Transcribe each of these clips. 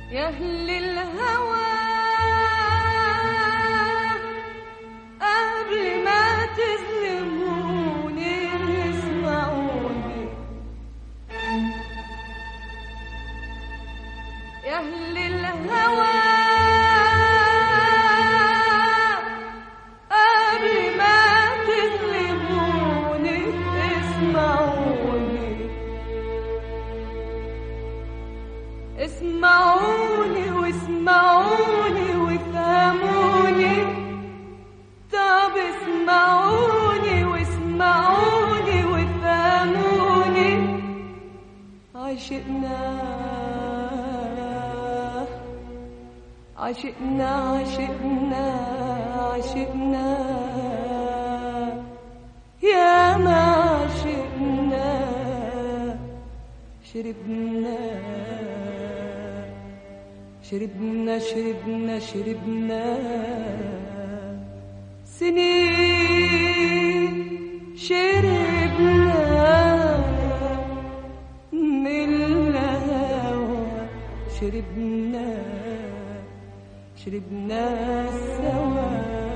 يا أهل الهوى قبل ما تظلموني اسمعوني يا أهل الهوى قبل ما تظلموني اسمعوني اسمعوني واسمعوني وافهموني طب اسمعوني واسمعوني وافهموني عشقنا عشقنا عشقنا عشقنا يا ما عشقنا شربنا شربنا شربنا شربنا سنين شربنا من الهوى شربنا شربنا سوا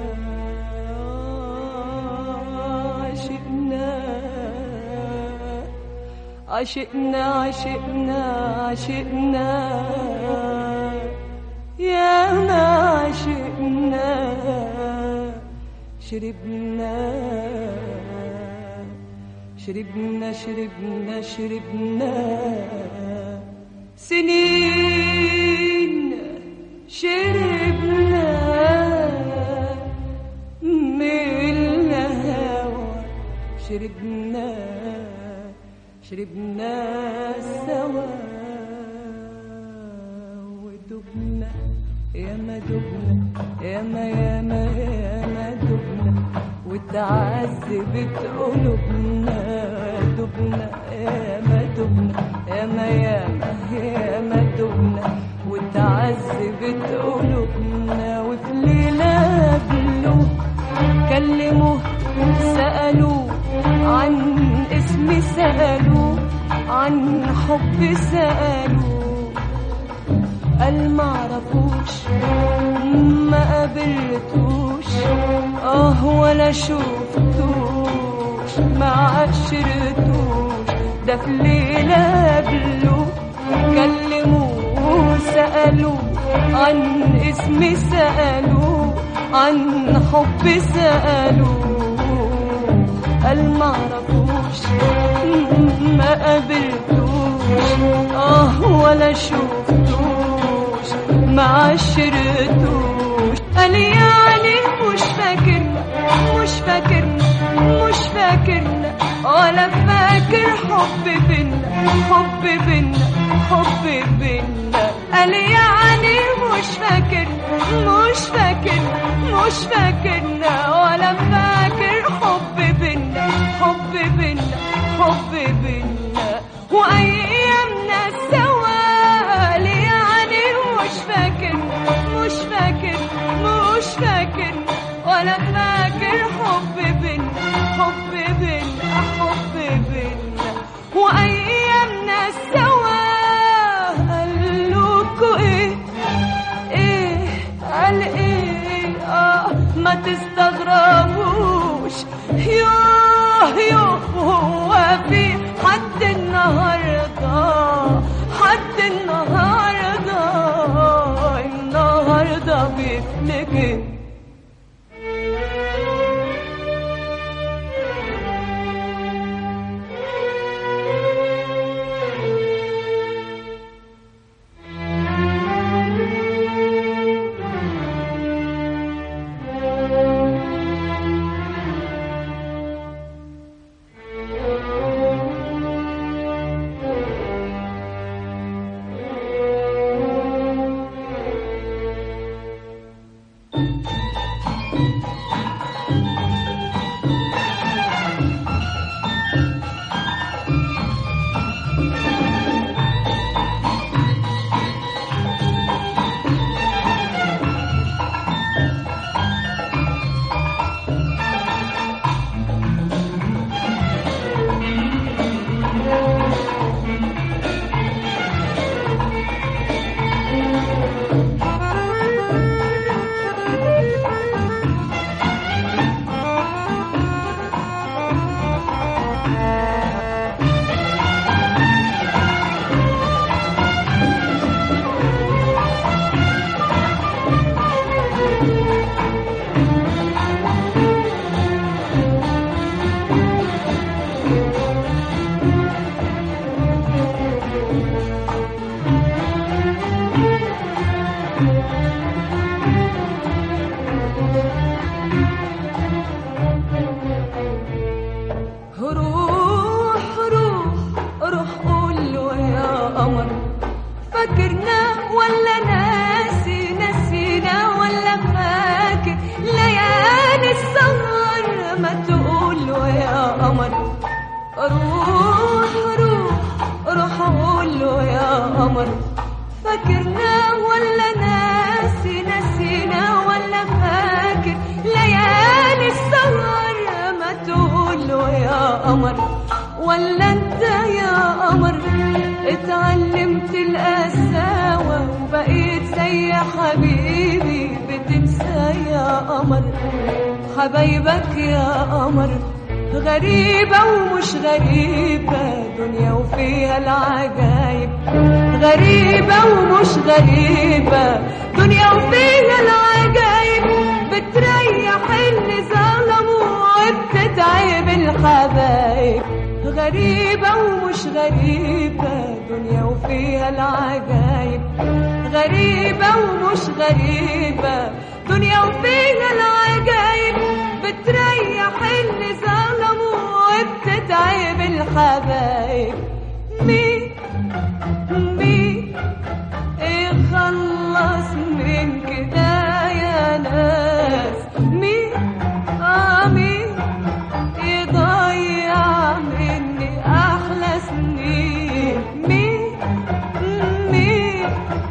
عشقنا عشقنا عشقنا عشقنا يا ما عشقنا شربنا شربنا شربنا شربنا سنين شربنا من الهوى شربنا شربنا سوا ودبنا يا ما دبنا يا ما يا ما يا ما دبنا وتعذبت قلوبنا دبنا يا ما دبنا يا ما يا ما يا ما دبنا وتعذبت قلوبنا وفي ليلة قبله كلموه سألوه عن اسمي سألوه عن حبي سألوه قال معرفوش ما قابلتوش اه ولا شفتوش ما عشرتوش ده في ليلة قبله كلموه سألوه عن اسمي سألوه عن حبي سألوه قال معرفوش ما قابلتوش اه ولا شفتوش ما عشرتوش قال يعني مش فاكرنا مش فاكرنا مش فاكرنا ولا فاكر حب بينا حب بينا حب بينا قال يعني مش فاكرنا مش فاكرنا مش فاكرنا ولا فاكر حب بينا حب بينا حب بينا وايامنا سوا قال يعني مش فاكرنا مش فاكر مش فاكر ولا فاكر حب بينا حب بينا حب بينا وايامنا سوا قالوكوا ايه ايه قال ايه اه ما تستغربوش يوه يوه هو في حد النهارده حد النهارده النهارده بيفتكر قمر فاكرنا ولا ناسي نسينا ولا فاكر ليالي السهر ما تقول له يا قمر ولا انت يا قمر اتعلمت القساوة وبقيت زي حبيبي بتنسى يا قمر حبايبك يا قمر غريبة ومش غريبة دنيا وفيها العجايب غريبة ومش غريبة دنيا وفيها العجايب بتريح اللي ظلموا وبتتعب الحبايب غريبة ومش غريبة دنيا وفيها العجايب غريبة ومش غريبة دنيا وفيها العجايب بتريح اللي ظلموا وبتتعب الحبايب مين مين يخلص من كده يا ناس مين آه مين يضيع مني أحلى سنين مين مين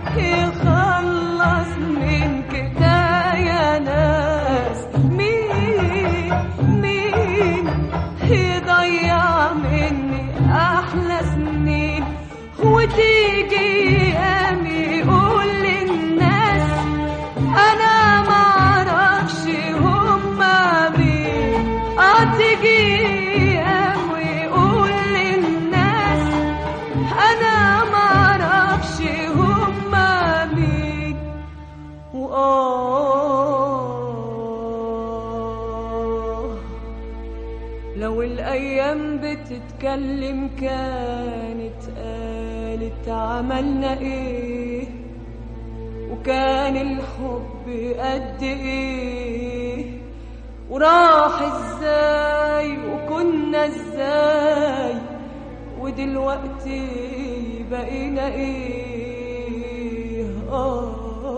يخلص من كده يا ناس مين مين يضيع مني أحلى سنين وتيجي أيام يقول للناس أنا معرفش هما مين آه تيجي أيام ويقول للناس أنا معرفش هما مين وآه لو الأيام بتتكلم كانت قالت عملنا إيه وكان الحب قد إيه وراح إزاي وكنا إزاي ودلوقتي بقينا إيه آه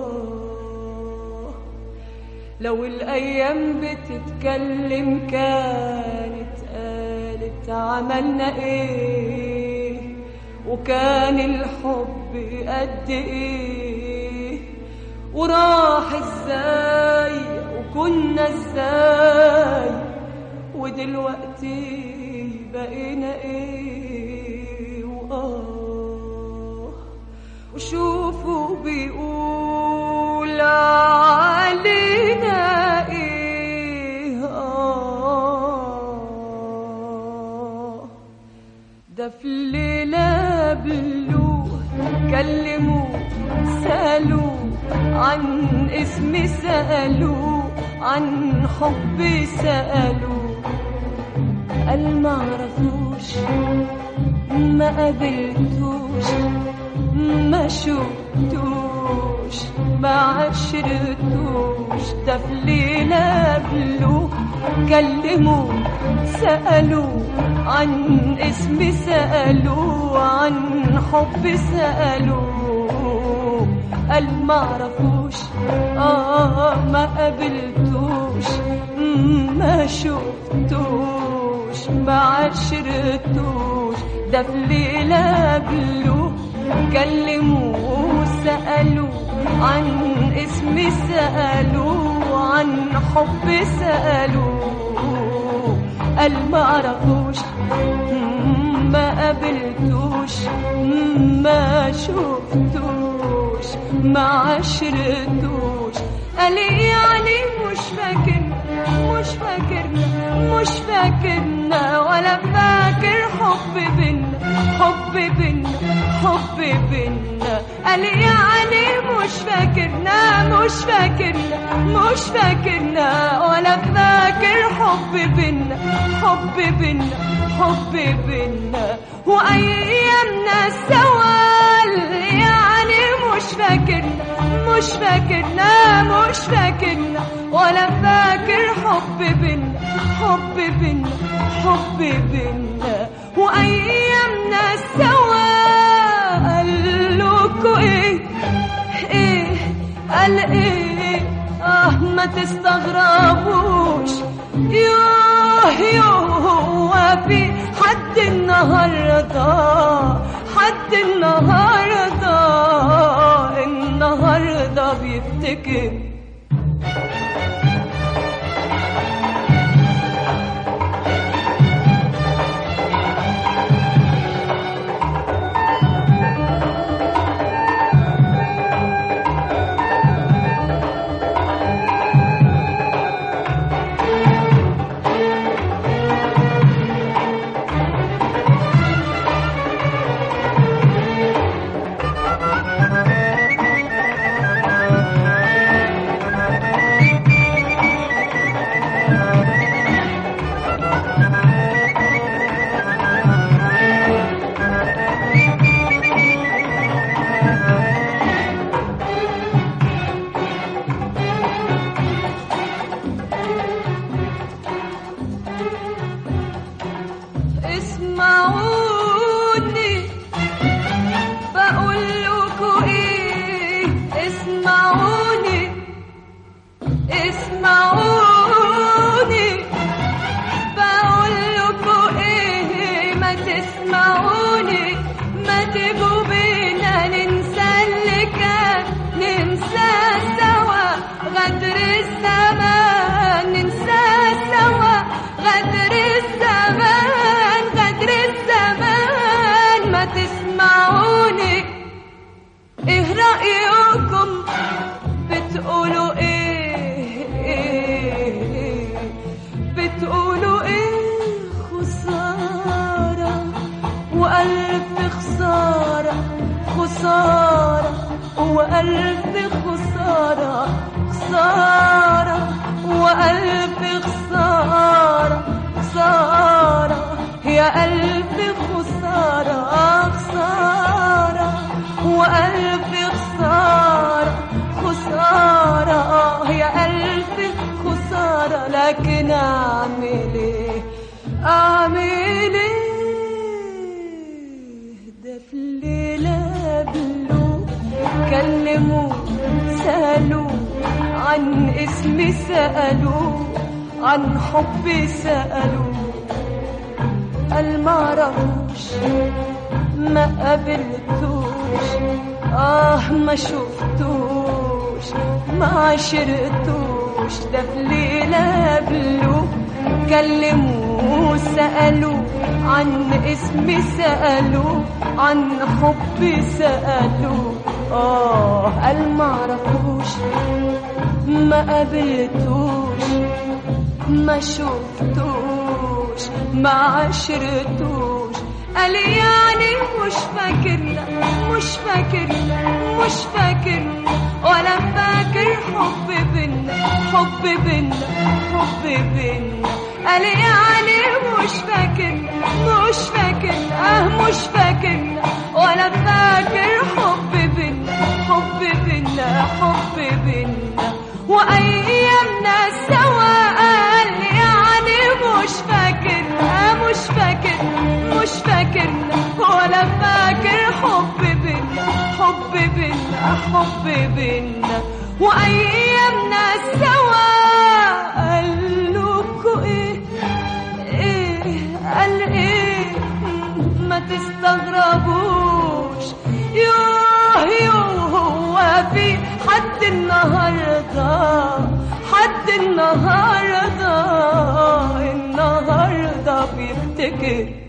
لو الأيام بتتكلم كانت قالت عملنا إيه وكان الحب قد إيه وراح إزاي وكنا إزاي ودلوقتي بقينا إيه وآه وشوفوا بيقول علينا ايه آه ده في الليلة بلوه كلموه سألوه عن اسمي سألوه عن حبي سألوه قال معرفوش ما قابلتوش ما شفتوش ما عشرتوش ده في ليلة قبله كلموا سألوا عن اسمي سألوا عن حب سألوا قال معرفوش آه ما قابلتوش ما شفتوش ما عشرتوش ده في ليلة قبله كلموه سألوا عن اسمي سألوا عن حب سألوا قال ما عرفوش ما قابلتوش ما شفتوش ما عشرتوش قال يعني مش فاكرنا مش فاكرنا مش فاكرنا ولا فاكر حب بينا حب بينا حب بينا قال يعني مش فاكرنا مش فاكرنا مش فاكرنا ولا فاكر حب بينا حب بينا حب بينا وايامنا سوال يعني مش فاكرنا مش فاكرنا مش فاكرنا ولا فاكر حب بينا حب بينا حب بينا وايامنا سوا قال لكوا ايه ايه قال ايه اه ما تستغربوش يوه يوه هو في حد النهارده حد النهارده النهارده بيفتكر اسمعوني بقول لكم ايه اسمعوني اسمعوني بقول لكم ايه ما تسمعوني ما تجوا بينا ننسى اللي كان ننسى سوا غدر الزمان ننسى سوا غدر الزمان غدر الزمان ما تسمعوني ايه رأيكم بتقولوا ايه, إيه بتقولوا ايه خسارة وألف خسارة خسارة وألف خسارة خسارة وألف خسارة خسارة يا ألف خسارة خسارة وألف خسارة خسارة يا ألف خسارة لكن أعمل إيه أعمل إيه ده في الليلة بلو كلموا سألوا عن اسمي سألوا عن حبي سألوا قال معرفوش ما قابلتوش آه ما شفتوش ما عشرتوش ده في ليلة قبله كلموا سألوا عن اسمي سألوا عن حبي سألوا آه قال معرفوش ما قابلتوش ما شفتوش ما عشرتوش قال يعني مش فاكرنا مش فاكرنا مش فاكرنا ولا فاكر حب بينا حب بينا حب بينا قال يعني مش فاكرنا مش فاكرنا آه مش فاكرنا ولا فاكر حب بينا حب بينا حب بينا وايامنا سوا قال يعني مش فاكر آه مش فاكر مش فاكرنا ولا فاكر حب بينا حب بينا حب بينا وايامنا سوا قال لكم ايه ايه قال ايه ما تستغربوش يوه يوه هو في حد النهارده حد النهارده النهارده بيفتكر